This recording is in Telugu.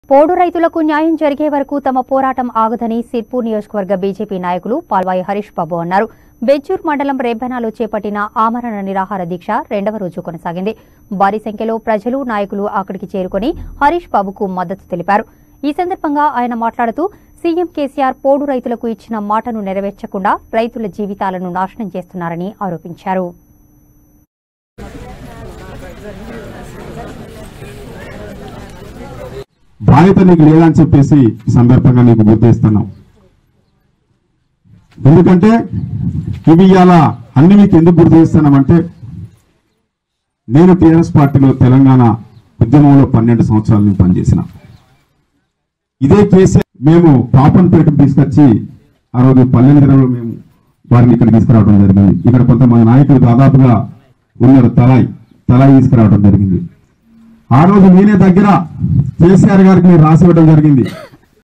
పోడు రైతులకు న్యాయం జరిగే వరకు తమ పోరాటం ఆగదని సిర్పూర్ నియోజకవర్గ బీజేపీ నాయకులు పాల్వాయి హరీష్ బాబు అన్నారు బెజ్జూర్ మండలం రేబెనాలో చేపట్టిన ఆమరణ నిరాహార దీక్ష రెండవ రోజు కొనసాగింది భారీ సంఖ్యలో ప్రజలు నాయకులు అక్కడికి చేరుకుని హరీష్ బాబుకు మద్దతు తెలిపారు ఈ సందర్భంగా ఆయన మాట్లాడుతూ సీఎం కేసీఆర్ పోడు రైతులకు ఇచ్చిన మాటను నెరవేర్చకుండా రైతుల జీవితాలను నాశనం చేస్తున్నారని ఆరోపించారు బాధ్యత నీకు లేదని చెప్పేసి ఈ సందర్భంగా నీకు గుర్తిస్తున్నాం ఎందుకంటే ఇవి ఇలా అన్ని మీకు ఎందుకు గుర్తు చేస్తున్నామంటే నేను టీఆర్ఎస్ పార్టీలో తెలంగాణ ఉద్యమంలో పన్నెండు సంవత్సరాలు నేను పనిచేసిన ఇదే కేసీఆర్ మేము పాపన్పేటకు తీసుకొచ్చి ఆ రోజు పల్లెనిద్రలో మేము వారిని ఇక్కడ తీసుకురావడం జరిగింది ఇక్కడ కొంతమంది నాయకులు దాదాపుగా ఉన్నారు తలాయి తలాయి తీసుకురావడం జరిగింది ఆ రోజు నేనే దగ్గర కేసీఆర్ గారికి నేను రాసి ఇవ్వడం జరిగింది